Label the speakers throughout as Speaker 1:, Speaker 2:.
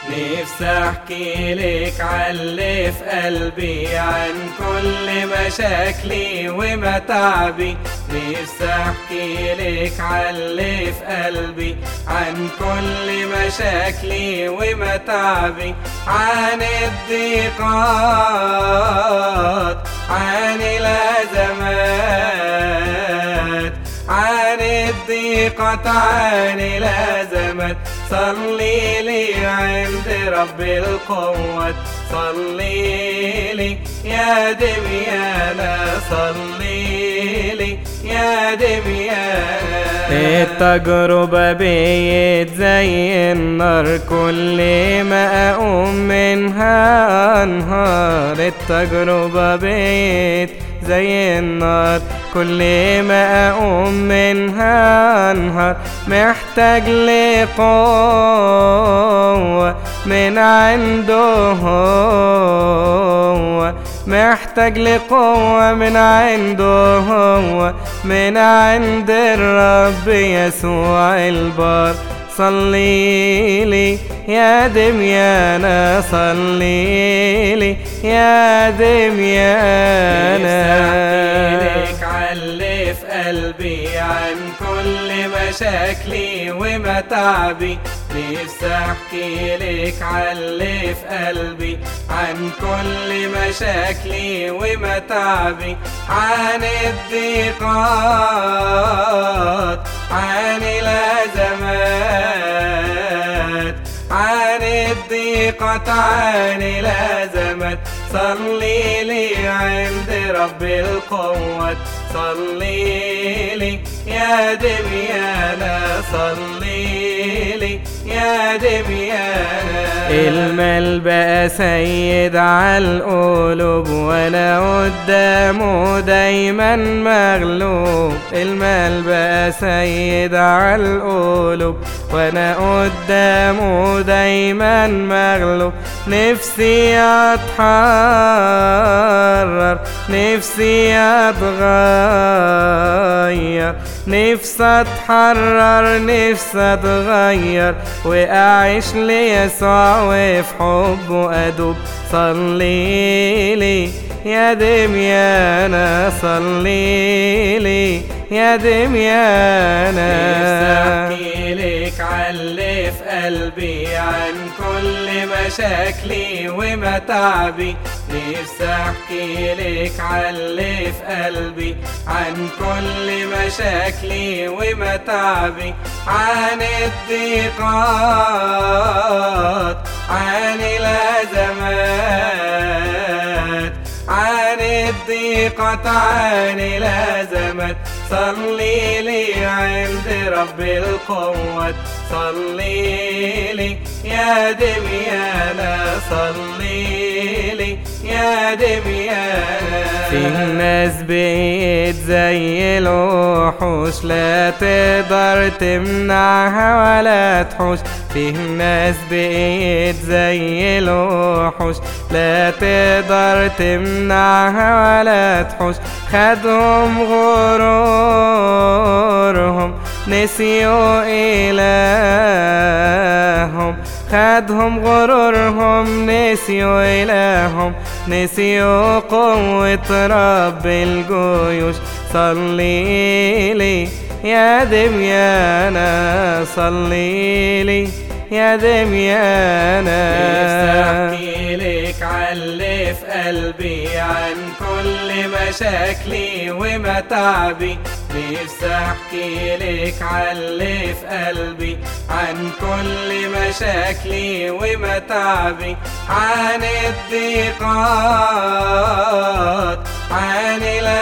Speaker 1: نفسي احكي لك علي في قلبي عن كل مشاكلي ومتعبي نفسي احكي لك علي في قلبي عن كل مشاكلي ومتعبي عن الضيقات عن الازمات عن الضيقات عن الازمات صلي لي عند رب القوة صلي لي يا دميانا صلي لي يا دميانا
Speaker 2: التجربة بيت زي النار كل ما أقوم منها أنهار التجربة بيت زي النار كل ما أقوم منها أنهار محتاج لقوة من عنده هو محتاج لقوة من عنده هو من عند الرب يسوع البار صلي لي يا دميانا صلي لي يا دميانا
Speaker 1: لك علي في قلبي عن كل مشاكلي ومتعبي نفسي احكي لك علي في قلبي عن كل مشاكلي ومتعبي عن الضيقات عن الازمات عن الضيقات عن الازمات صلي لي عند رب القوة صلي لي يا دميانا صلي لي يا دميانا
Speaker 2: المال بقى سيد على القلوب وانا قدامه دايما مغلوب المال بقى سيد على القلوب وانا قدامه دايما مغلوب نفسي اتحرر نفسي اتغير نفسي اتحرر نفسي اتغير واعيش ليسوع وفي حبه ادوب صلي لي يا دميانا صلي لي يا دميانا
Speaker 1: احكي لك علي في قلبي عن كل مشاكلي ومتعبي نفسي احكي لك علي في قلبي عن كل مشاكلي ومتعبي عن الضيقات عن الازمات عن الضيقات عن الازمات صلي لي عند رب القوة صلي لي يا دميانا صلي لي يا دميانا
Speaker 2: في ناس بقيت زي الوحوش لا تقدر تمنعها ولا تحوش في ناس بقيت زي الوحوش لا تقدر تمنعها ولا تحوش خدهم غرورهم نسيوا إلههم خدهم غرورهم نسيوا إلههم نسيوا قوة رب الجيوش صلي لي يا دميانا صلي لي يا دميانا
Speaker 1: احكي لك علي في قلبي عن كل مشاكلي ومتعبي نفسي احكي لك علي في قلبي عن كل مشاكلي ومتعبي عن الضيقات عن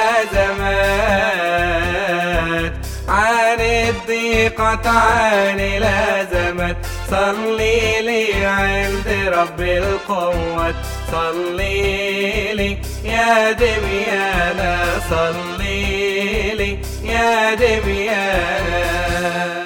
Speaker 1: الازمات عن الضيقات عن الازمات صلي لي عند رب القوة صلي لي يا دميانا صلي لي يا دميانا